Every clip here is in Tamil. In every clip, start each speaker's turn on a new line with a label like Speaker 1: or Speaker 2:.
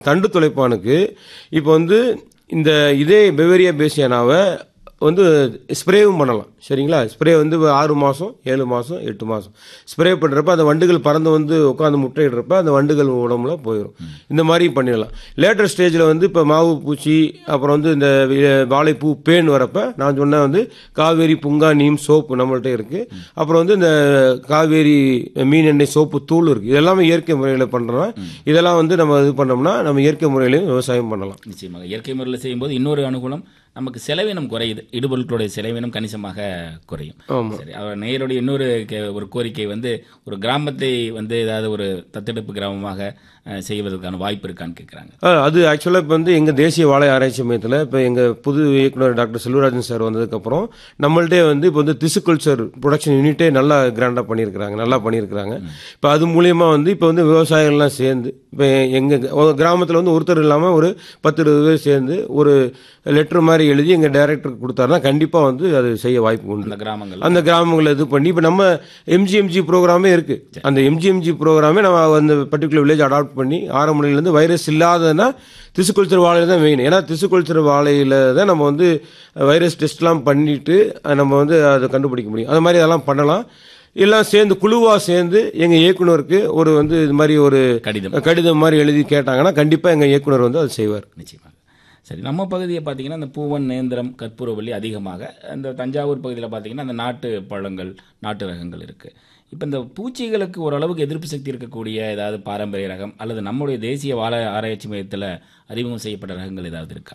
Speaker 1: தண்டு துளைப்பானுக்கு இப்போ வந்து இந்த இதே பெவேரியா பேசியானாவை வந்து ஸ்ப்ரேவும் பண்ணலாம் சரிங்களா ஸ்ப்ரே வந்து ஆறு மாதம் ஏழு மாதம் எட்டு மாதம் ஸ்ப்ரே பண்ணுறப்ப அந்த வண்டுகள் பறந்து வந்து உட்காந்து முட்டையிடுறப்ப அந்த வண்டுகள் உடம்புல போயிடும் இந்த மாதிரி பண்ணிடலாம் லேட்டர் ஸ்டேஜில் வந்து இப்போ மாவு பூச்சி அப்புறம் வந்து இந்த வி- வாழைப்பூ பேன் வரப்ப நான் சொன்ன வந்து காவேரி புங்கா நீம் சோப்பு நம்மள்ட்ட இருக்குது அப்புறம் வந்து இந்த காவேரி மீன் எண்ணெய் சோப்பு தூள் இருக்குது இதெல்லாமே இயற்கை முறையில் பண்ணுறோம் இதெல்லாம் வந்து நம்ம இது பண்ணோம்னா நம்ம இயற்கை முறையிலையும் விவசாயம் பண்ணலாம்
Speaker 2: நிச்சயமாக இயற்கை முறையில் செய்யும்போது இன்னொரு அனுகூலம் நமக்கு செலவினம் குறையுது இடுபொருட்களுடைய செலவினம் கணிசமாக குறையும்
Speaker 1: ஆமா.
Speaker 2: சரி அவர் நேயருடைய இன்னொரு கே- ஒரு கோரிக்கை வந்து ஒரு கிராமத்தை வந்து ஏதாவது ஒரு தத்தெடுப்பு கிராமமாக அஹ், செய்வதற்கான வாய்ப்பு இருக்கான்னு கேட்குறாங்க
Speaker 1: ஆ, அது ஆக்சுவலாக இப்போ வந்து எங்கள் தேசிய வாழை ஆராய்ச்சி மையத்தில் இப்போ எங்கள் புது இயக்குனர் டாக்டர் செல்வராஜன் சார் வந்ததுக்கப்புறம் நம்மள்ட்டே வந்து இப்போ வந்து திசுக்கல்ச்சர் ப்ரொடக்ஷன் யூனிட்டே நல்லா கிராண்டாக பண்ணியிருக்கிறாங்க நல்லா பண்ணியிருக்கிறாங்க இப்போ அது மூலியமா வந்து இப்போ வந்து விவசாயிகள்லாம் சேர்ந்து இப்போ எங்கள் கிராமத்தில் வந்து ஒருத்தர் இல்லாமல் ஒரு பத்து இருபது பேர் சேர்ந்து ஒரு லெட்டர் மாதிரி எழுதி எங்கள் டைரக்டருக்கு கொடுத்தாருன்னா கண்டிப்பாக வந்து அது செய்ய வாய்ப்பு உண்டு
Speaker 2: அந்த கிராமங்கள்
Speaker 1: அந்த கிராமங்களை இது பண்ணி இப்போ நம்ம எம்ஜிஎம்ஜி ப்ரோக்ராமே இருக்கு அந்த எம்ஜிஎம்ஜி ப்ரோக்ராமே நம்ம அந்த பர்டிகுலர் வில்லேஜ் அடாப்ட் பண்ணி ஆரம்ப நிலையிலேருந்து வைரஸ் இல்லாததுன்னா திசுக்கல்ச்சர் வாழையில தான் மெயின் ஏன்னா திசுக்கல்ச்சர் வாழையில தான் நம்ம வந்து வைரஸ் டெஸ்ட்லாம் பண்ணிட்டு அஹ், நம்ம வந்து அதை கண்டுபிடிக்க முடியும் அது மாதிரி அதெல்லாம் பண்ணலாம் எல்லாம் சேர்ந்து குழுவாக சேர்ந்து எங்கள் இயக்குனருக்கு ஒரு வந்து இது மாதிரி ஒரு
Speaker 2: கடிதம்
Speaker 1: கடிதம் மாதிரி எழுதி கேட்டாங்கன்னா கண்டிப்பாக எங்கள் இயக்குனர் வந்து அதை செய்வார்
Speaker 2: நிச்சயமாக சரி நம்ம பகுதியை பார்த்தீங்கன்னா இந்த பூவன் நேந்திரம் கற்பூரவள்ளி அதிகமாக அந்த தஞ்சாவூர் பகுதியில் பார்த்தீங்கன்னா அந்த நாட்டு பழங்கள் நாட்டு ரகங்கள் இருக்குது இப்போ இந்த பூச்சிகளுக்கு ஓரளவுக்கு எதிர்ப்பு சக்தி இருக்கக்கூடிய ஏதாவது பாரம்பரிய ரகம் அல்லது நம்முடைய தேசிய வாழ ஆராய்ச்சி மையத்தில் அறிமுகம் செய்யப்பட்ட ரகங்கள் ஏதாவது இருக்கா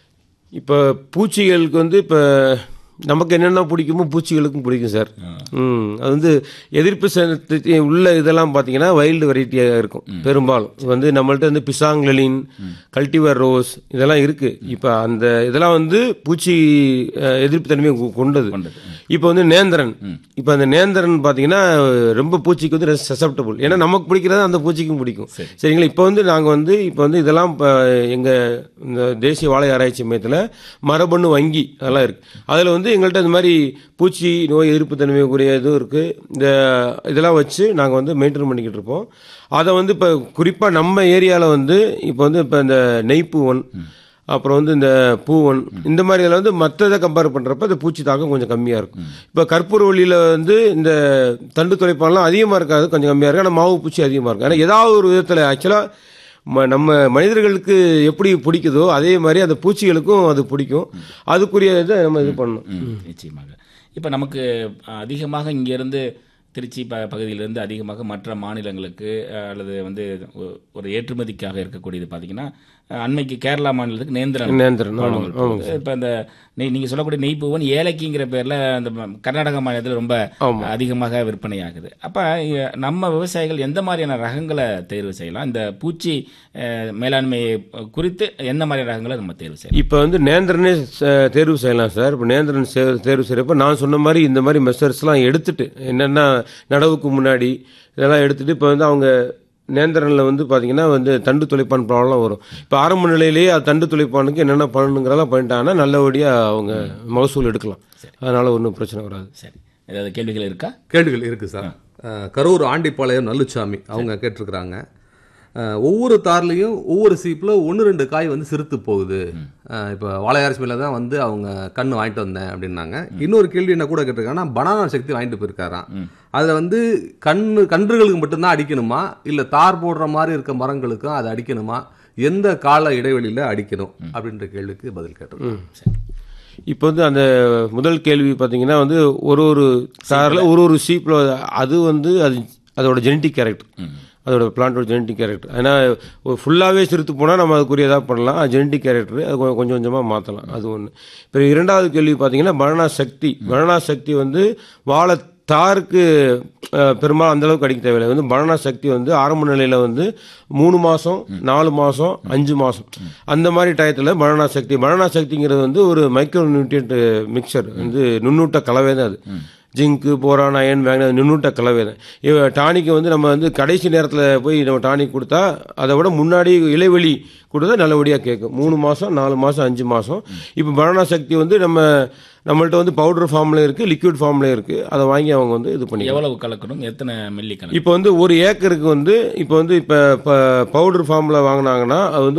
Speaker 1: இப்போ பூச்சிகளுக்கு வந்து இப்போ நமக்கு என்னென்ன பிடிக்குமோ பூச்சிகளுக்கும் பிடிக்கும் சார் ம் அது வந்து எதிர்ப்பு சக்தி உள்ள இதெல்லாம் பார்த்தீங்கன்னா வைல்டு வெரைட்டியாக இருக்கும் பெரும்பாலும் இது வந்து நம்மள்ட்ட வந்து பிசாங்லலின் கல்டிவர் ரோஸ் இதெல்லாம் இருக்கு இப்போ அந்த இதெல்லாம் வந்து பூச்சி அஹ், எதிர்ப்பு தன்மையை கொ- கொண்டது
Speaker 2: கொண்டது.
Speaker 1: இப்போ வந்து நேந்திரன் இப்போ அந்த நேந்திரன் பார்த்தீங்கன்னா ரொம்ப பூச்சிக்கு வந்து சசப்டபுள் ஏன்னா நமக்கு பிடிக்கிறது அந்த பூச்சிக்கும் பிடிக்கும் சரிங்களா இப்போ வந்து நாங்கள் வந்து இப்போ வந்து இதெல்லாம் இப்போ எங்கள் இந்த தேசிய வாழை ஆராய்ச்சி மையத்தில் மரபணு வங்கி அதெல்லாம் இருக்கு அதில் வந்து எங்கள்கிட்ட இந்த மாதிரி பூச்சி நோய் எதிர்ப்பு தன்மைக்குரிய இதுவும் இருக்கு இந்த இதெல்லாம் வச்சு நாங்கள் வந்து மெயின்டைன் பண்ணிக்கிட்டு இருப்போம் அதை வந்து இப்போ குறிப்பாக நம்ம ஏரியாவில் வந்து இப்போ வந்து இப்போ இந்த நெய்ப்பூவன் அப்புறம் வந்து இந்த பூவன் இந்த மாதிரி இதில் வந்து மற்றதை கம்பேர் பண்ணுறப்ப இந்த பூச்சி தாக்கம் கொஞ்சம் கம்மியாக இருக்கும் இப்போ கற்பூரவள்ளியில் வந்து இந்த தண்டு துளைப்பான்லாம் அதிகமாக இருக்காது கொஞ்சம் கம்மியாக இருக்கும் ஆனால் மாவு பூச்சி அதிகமாக இருக்கும் ஆனால் ஏதாவது ஒரு விதத்தில் ஆக்சுவலாக நம்ம மனிதர்களுக்கு எப்படி பிடிக்குதோ அதே மாதிரி அந்த பூச்சிகளுக்கும் அது பிடிக்கும் அதுக்குரிய இதை நம்ம இது பண்ணணும்
Speaker 2: ம், நிச்சயமாக இப்போ நமக்கு அஹ், அதிகமாக இங்கேருந்து திருச்சி ப பகுதியிலிருந்து அதிகமாக மற்ற மாநிலங்களுக்கு அஹ், அல்லது வந்து ஒ- ஒரு ஏற்றுமதிக்காக இருக்கக்கூடியது பார்த்தீங்கன்னா அஹ், அண்மைக்கு கேரளா மாநிலத்துக்கு நேந்திரன்
Speaker 1: நேந்திரன் ஆமாம்
Speaker 2: பழங்கள் போகுது. இப்போ இந்த நெய் நீங்கள் சொல்லக்கூடிய நெய்ப்பூவன் ஏலக்கிங்கிற பேரில் அந்த ம- கர்நாடக மாநிலத்தில் ரொம்ப அதிகமாக விற்பனை ஆகுது அப்போ நம்ம விவசாயிகள் எந்த மாதிரியான ரகங்களை தேர்வு செய்யலாம் இந்த பூச்சி அஹ், மேலாண்மையை குறித்து எந்த மாதிரி ரகங்களை நம்ம தேர்வு செய்யலாம்
Speaker 1: இப்போ வந்து நேந்திரனே ச- தேர்வு செய்யலாம் சார் இப்போ நேந்திரன் சே- தேர்வு செய்கிறப்ப நான் சொன்ன மாதிரி இந்த மாதிரி மெஷர்ஸ்லாம் எடுத்துட்டு என்னென்னா நடவுக்கு முன்னாடி இதெல்லாம் எடுத்துட்டு இப்போ வந்து அவங்க நேந்திரனில் வந்து பார்த்தீங்கன்னா வந்து தண்டு துளைப்பான் ப்ராப்ளம் வரும் இப்போ ஆரம்ப நிலையிலேயே அது தண்டு துளைப்பானுக்கு என்னென்ன பண்ணணுங்கிறதெல்லாம் பண்ணிட்டாங்கன்னா நல்லபடியாக அவங்க மகசூல் எடுக்கலாம் அதனால் ஒன்றும் பிரச்சனை வராது
Speaker 2: சரி ஏதாவது கேள்விகள் இருக்கா
Speaker 3: கேள்விகள் இருக்கு சார் அஹ், கரூர் ஆண்டிப்பாளையம் நல்லுச்சாமி அவங்க கேட்டிருக்கிறாங்க அஹ், ஒவ்வொரு தார்லையும் ஒவ்வொரு சீப்பில் ஒன்று ரெண்டு காய் வந்து சிறுத்து போகுது அஹ், இப்போ வாழையாரிசி மேலே தான் வந்து அவங்க கண்ணு வாங்கிட்டு வந்தேன் அப்படின்னாங்க இன்னொரு கேள்வி என்ன கூட கேட்டிருக்காங்கன்னா பனானா சக்தி வாங்கிட்டு போயிருக்காராம் அதில் வந்து கண்ணு கன்றுகளுக்கு மட்டும்தான் அடிக்கணுமா இல்லை தார் போடுற மாதிரி இருக்க மரங்களுக்கும் அதை அடிக்கணுமா எந்த கால இடைவெளியில் அடிக்கணும் அப்படின்ற கேள்விக்கு பதில் கேட்டிருக்கோம்
Speaker 1: இப்போ வந்து அந்த முதல் கேள்வி பார்த்தீங்கன்னா வந்து ஒரு ஒரு சாரில் ஒரு ஒரு சீப்பில் அது வந்து அது அதோட ஜெனட்டிக் கேரக்டர் அதோட பிளான்ட்டோட ஜெனட்டிக் கேரக்டர் ஏன்னா ஃபுல்லாகவே சிறுத்து போனால் நம்ம அதுக்குரிய ஏதாவது பண்ணலாம் அது ஜெனட்டிக் கேரக்டர் அது கொ- கொஞ்சம் கொஞ்சமாக மாற்றலாம் அது ஒன்று இப்போ இரண்டாவது கேள்வி பார்த்தீங்கன்னா பனானா சக்தி பனானா சக்தி வந்து வாழை தாருக்கு அஹ், பெரும்பாலும் அந்த அளவுக்கு அடிக்க தேவையில்லை வந்து பனானா சக்தி வந்து ஆரம்ப நிலையில் வந்து மூணு மாதம் நாலு மாதம் அஞ்சு மாதம் அந்த மாதிரி டயத்தில் பனானா சக்தி பனானா சக்திங்கிறது வந்து ஒரு மைக்ரோ நியூட்ரியன்ட் மிக்சர் வந்து நுண்ணூட்ட கலவை தான் அது ஜிங்க்கு போரான் அயன் மேக்னஸ் நுண்ணூட்ட கலவை தான் இவ டானிக்கு வந்து நம்ம வந்து கடைசி நேரத்தில் போய் நம்ம டானிக் கொடுத்தா அதை விட முன்னாடி இலைவெளி கொடுத்தா நல்லபடியாக கேட்கும் மூணு மாதம் நாலு மாதம் அஞ்சு மாதம் இப்போ பனானா சக்தி வந்து நம்ம நம்மள்ட்ட வந்து பவுடர் ஃபார்ம்ல இருக்குது லிக்விட் ஃபார்ம்ல இருக்குது அதை வாங்கி அவங்க வந்து இது பண்ணி
Speaker 2: எவ்வளவு கலக்கணும் எத்தனை மில்லி கலக்கணும்
Speaker 1: இப்போ வந்து ஒரு ஏக்கருக்கு வந்து இப்போ வந்து இப்போ பவுடர் ஃபார்மில் வாங்கினாங்கன்னா அது வந்து